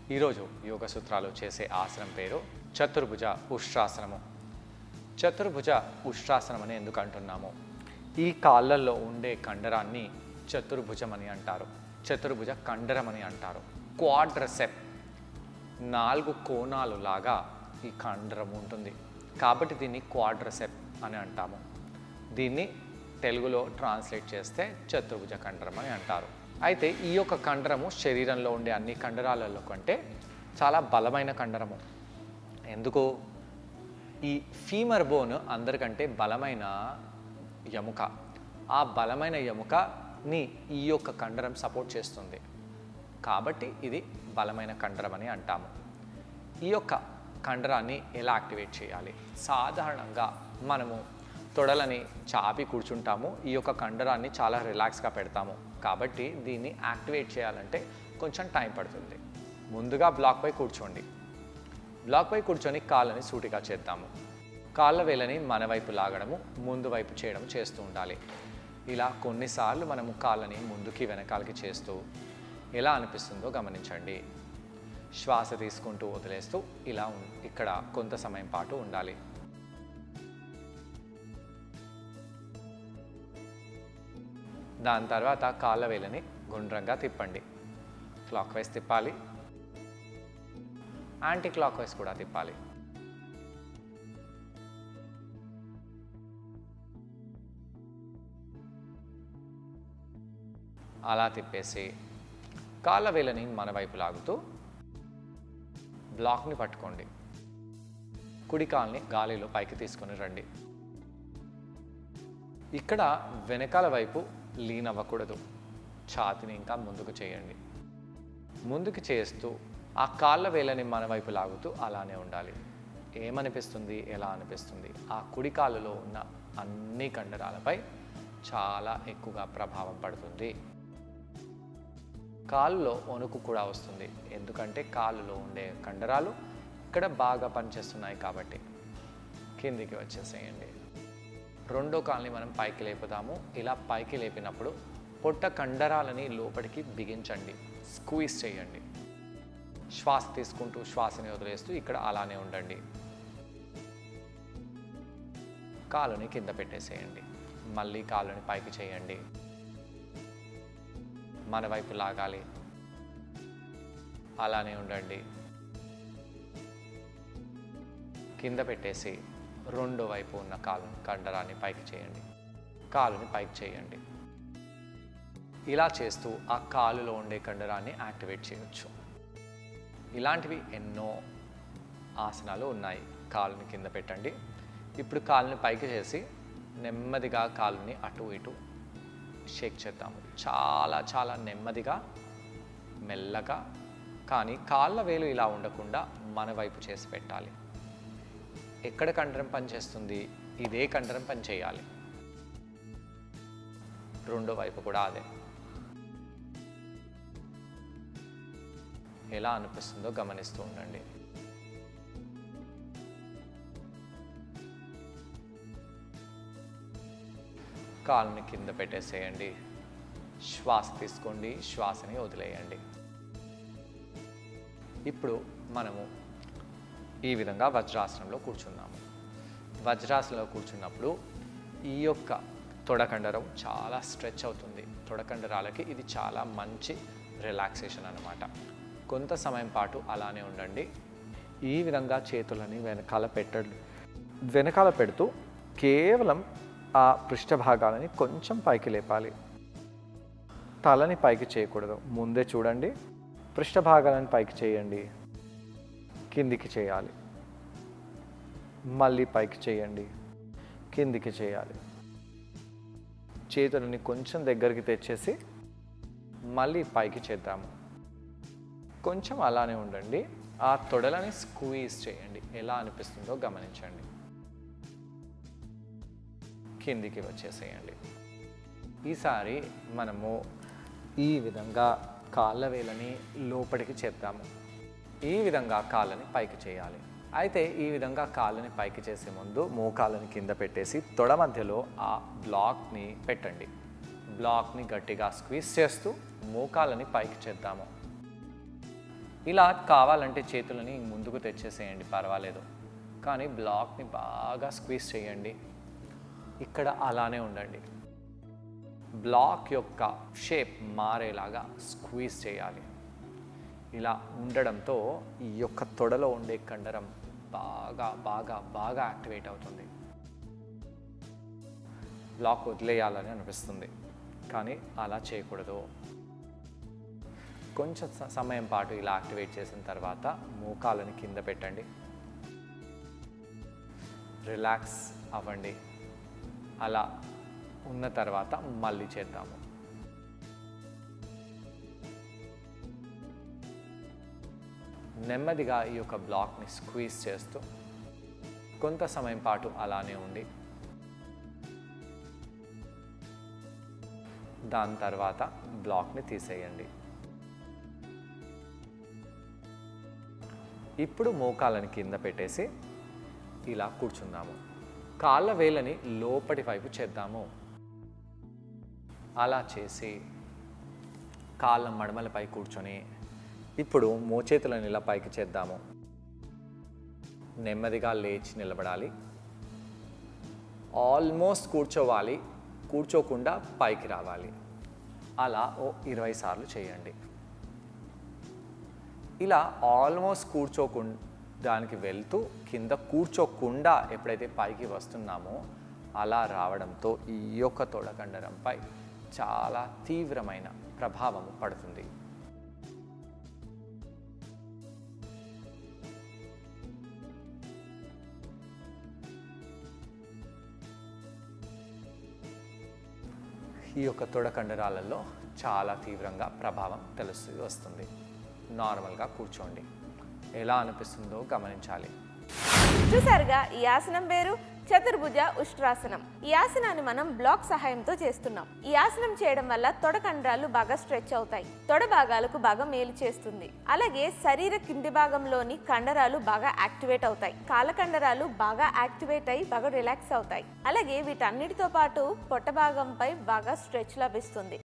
ఈరోజు యోగ సూత్రాలు చేసే ఆసనం పేరు చతుర్భుజ ఉష్ట్రాసనము చతుర్భుజ ఉష్ట్రాసనం అని ఎందుకు అంటున్నాము ఈ కాళ్ళల్లో ఉండే కండరాన్ని చతుర్భుజం అని అంటారు చతుర్భుజ కండరం అని అంటారు క్వాడ్రసెప్ నాలుగు కోణాలు లాగా ఈ కండరం ఉంటుంది కాబట్టి దీన్ని క్వాడ్రసెప్ అని అంటాము దీన్ని తెలుగులో ట్రాన్స్లేట్ చేస్తే చతుర్భుజ కండరం అని అంటారు అయితే ఈ యొక్క కండరము శరీరంలో ఉండే అన్ని కండరాలలో కంటే చాలా బలమైన కండరము ఎందుకు ఈ ఫీమర్ బోన్ అందరికంటే బలమైన ఎముక ఆ బలమైన ఎముకని ఈ యొక్క కండరం సపోర్ట్ చేస్తుంది కాబట్టి ఇది బలమైన కండరం అని అంటాము ఈ యొక్క కండరాన్ని ఎలా యాక్టివేట్ చేయాలి సాధారణంగా మనము తొడలని చాపి కూర్చుంటాము ఈ యొక్క కండరాన్ని చాలా రిలాక్స్గా పెడతాము కాబట్టి దీన్ని యాక్టివేట్ చేయాలంటే కొంచెం టైం పడుతుంది ముందుగా బ్లాక్పై కూర్చోండి బ్లాక్పై కూర్చొని కాళ్ళని సూటిగా చేద్దాము కాళ్ళ వేలని మన వైపు లాగడము ముందు వైపు చేయడం చేస్తూ ఉండాలి ఇలా కొన్నిసార్లు మనము కాళ్ళని ముందుకి వెనకాలకి చేస్తూ ఎలా అనిపిస్తుందో గమనించండి శ్వాస తీసుకుంటూ వదిలేస్తూ ఇలా ఉం- ఇక్కడ కొంత సమయం పాటు ఉండాలి దాని తర్వాత కాళ్ళ వేలని గుండ్రంగా తిప్పండి క్లాక్ వైజ్ తిప్పాలి యాంటీ క్లాక్ వైజ్ కూడా తిప్పాలి అలా తిప్పేసి కాళ్ళ వేలని మన వైపు లాగుతూ బ్లాక్ని పట్టుకోండి కుడి కాల్ని గాలిలో పైకి తీసుకొని రండి ఇక్కడ వెనకాల వైపు లీన్ అవ్వకూడదు ఛాతిని ఇంకా ముందుకు చేయండి ముందుకు చేస్తూ ఆ కాళ్ళ వేలని మన వైపు లాగుతూ అలానే ఉండాలి ఏమనిపిస్తుంది ఎలా అనిపిస్తుంది ఆ కుడి కాలులో ఉన్న అన్ని కండరాలపై చాలా ఎక్కువగా ప్రభావం పడుతుంది కాలులో వణుకు కూడా వస్తుంది ఎందుకంటే కాలులో ఉండే కండరాలు ఇక్కడ బాగా పనిచేస్తున్నాయి కాబట్టి కిందికి వచ్చేసేయండి రెండో కాల్ని మనం పైకి లేపుదాము ఇలా పైకి లేపినప్పుడు పొట్ట కండరాలని లోపలికి బిగించండి స్క్వీజ్ చేయండి శ్వాస తీసుకుంటూ శ్వాసని వదిలేస్తూ ఇక్కడ అలానే ఉండండి కాలుని కింద పెట్టేసేయండి మళ్ళీ కాలుని పైకి చేయండి మన వైపు లాగాలి అలానే ఉండండి కింద పెట్టేసి రెండో వైపు ఉన్న కాలు కండరాన్ని పైకి చేయండి కాలుని పైకి చేయండి ఇలా చేస్తూ ఆ కాలులో ఉండే కండరాన్ని యాక్టివేట్ చేయొచ్చు ఇలాంటివి ఎన్నో ఆసనాలు ఉన్నాయి కాలుని కింద పెట్టండి ఇప్పుడు కాలుని పైకి చేసి నెమ్మదిగా కాలుని అటు ఇటు షేక్ చేద్దాము చాలా చాలా నెమ్మదిగా మెల్లగా కానీ కాళ్ళ వేలు ఇలా ఉండకుండా మన వైపు చేసి పెట్టాలి ఎక్కడ కండరం పనిచేస్తుంది ఇదే కండరం పని చేయాలి రెండో వైపు కూడా అదే ఎలా అనిపిస్తుందో గమనిస్తూ ఉండండి కాలుని కింద పెట్టేసేయండి శ్వాస తీసుకోండి శ్వాసని వదిలేయండి ఇప్పుడు మనము ఈ విధంగా వజ్రాసనంలో కూర్చున్నాము వజ్రాసనంలో కూర్చున్నప్పుడు ఈ యొక్క తొడకండరం చాలా స్ట్రెచ్ అవుతుంది తొడకండరాలకి ఇది చాలా మంచి రిలాక్సేషన్ అన్నమాట కొంత సమయం పాటు అలానే ఉండండి ఈ విధంగా చేతులని వెనకాల పెట్టండి వెనకాల పెడుతూ కేవలం ఆ పృష్ఠభాగాలని కొంచెం పైకి లేపాలి తలని పైకి చేయకూడదు ముందే చూడండి పృష్ఠభాగాలను పైకి చేయండి కిందికి చేయాలి మళ్ళీ పైకి చేయండి కిందికి చేయాలి చేతులని కొంచెం దగ్గరికి తెచ్చేసి మళ్ళీ పైకి చేద్దాము కొంచెం అలానే ఉండండి ఆ తొడలని స్క్వీజ్ చేయండి ఎలా అనిపిస్తుందో గమనించండి కిందికి వచ్చేసేయండి ఈసారి మనము ఈ విధంగా కాళ్ళ వేలని లోపలికి చేద్దాము ఈ విధంగా కాళ్ళని పైకి చేయాలి అయితే ఈ విధంగా కాళ్ళని పైకి చేసే ముందు మోకాళ్ళని కింద పెట్టేసి తొడ మధ్యలో ఆ బ్లాక్ని పెట్టండి బ్లాక్ని గట్టిగా స్క్వీజ్ చేస్తూ మోకాళ్ళని పైకి చేద్దాము ఇలా కావాలంటే చేతులని ముందుకు తెచ్చేసేయండి పర్వాలేదు కానీ బ్లాక్ని బాగా స్క్వీజ్ చేయండి ఇక్కడ అలానే ఉండండి బ్లాక్ యొక్క షేప్ మారేలాగా స్క్వీజ్ చేయాలి ఇలా ఉండడంతో ఈ యొక్క తొడలో ఉండే కండరం బాగా బాగా బాగా యాక్టివేట్ అవుతుంది బ్లాక్ వదిలేయాలని అనిపిస్తుంది కానీ అలా చేయకూడదు కొంచెం స- సమయం పాటు ఇలా యాక్టివేట్ చేసిన తర్వాత మోకాలని కింద పెట్టండి రిలాక్స్ అవ్వండి అలా ఉన్న తర్వాత మళ్ళీ చేద్దాము నెమ్మదిగా ఈ యొక్క బ్లాక్ని స్క్వీజ్ చేస్తూ కొంత సమయం పాటు అలానే ఉండి దాని తర్వాత బ్లాక్ని తీసేయండి ఇప్పుడు మోకాలని కింద పెట్టేసి ఇలా కూర్చుందాము కాళ్ళ వేలని లోపటి వైపు చేద్దాము అలా చేసి కాళ్ళ మడమలపై కూర్చొని ఇప్పుడు మోచేతులను ఇలా పైకి చేద్దాము నెమ్మదిగా లేచి నిలబడాలి ఆల్మోస్ట్ కూర్చోవాలి కూర్చోకుండా పైకి రావాలి అలా ఓ ఇరవై సార్లు చేయండి ఇలా ఆల్మోస్ట్ కూర్చోకుండా దానికి వెళ్తూ కింద కూర్చోకుండా ఎప్పుడైతే పైకి వస్తున్నామో అలా రావడంతో ఈ యొక్క తొడకండరంపై చాలా తీవ్రమైన ప్రభావం పడుతుంది ఈ యొక్క తొడ కండరాలలో చాలా తీవ్రంగా ప్రభావం తెలుస్తూ వస్తుంది నార్మల్గా కూర్చోండి ఎలా అనిపిస్తుందో గమనించాలి చూసారుగా ఈ ఆసనం పేరు చతుర్భుజ ఉష్ట్రాసనం ఈ ఆసనాన్ని మనం బ్లాక్ సహాయంతో చేస్తున్నాం ఈ ఆసనం చేయడం వల్ల తొడ కండరాలు బాగా స్ట్రెచ్ అవుతాయి తొడ భాగాలకు బాగా మేలు చేస్తుంది అలాగే శరీర కింది భాగంలోని కండరాలు బాగా యాక్టివేట్ అవుతాయి కాల కండరాలు బాగా యాక్టివేట్ అయి బాగా రిలాక్స్ అవుతాయి అలాగే వీటన్నిటితో పాటు పొట్ట భాగంపై బాగా స్ట్రెచ్ లభిస్తుంది